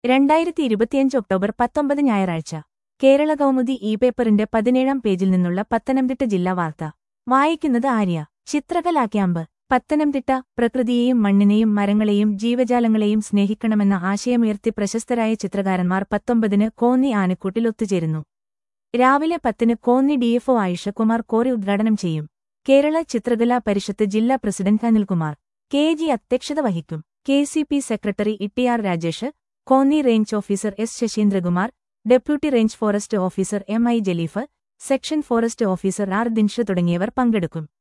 രണ്ടായിരത്തി ഇരുപത്തിയഞ്ച് ഒക്ടോബർ പത്തൊമ്പത് ഞായറാഴ്ച കേരള കൗമുദി ഇ പേപ്പറിന്റെ പതിനേഴാം പേജിൽ നിന്നുള്ള പത്തനംതിട്ട ജില്ലാ വാർത്ത വായിക്കുന്നത് ആര്യ ചിത്രകലാ ക്യാമ്പ് പത്തനംതിട്ട പ്രകൃതിയെയും മണ്ണിനെയും മരങ്ങളെയും ജീവജാലങ്ങളെയും സ്നേഹിക്കണമെന്ന ആശയമുയർത്തി പ്രശസ്തരായ ചിത്രകാരന്മാർ പത്തൊമ്പതിന് കോന്നി ആനക്കൂട്ടിൽ ഒത്തുചേരുന്നു രാവിലെ പത്തിന് കോന്നി ഡിഎഫ്ഒ ആയിഷകുമാർ കോറി ഉദ്ഘാടനം ചെയ്യും കേരള ചിത്രകലാ പരിഷത്ത് ജില്ലാ പ്രസിഡന്റ് അനിൽകുമാർ കെ ജി അധ്യക്ഷത വഹിക്കും കെ സി പി സെക്രട്ടറി ഇട്ടിആർ Rajesh Konni range officer S Sasheendrakumar deputy range forest officer M I Jaleef section forest officer R Dinsha തുടങ്ങിയവർ പങ്കെടുക്കും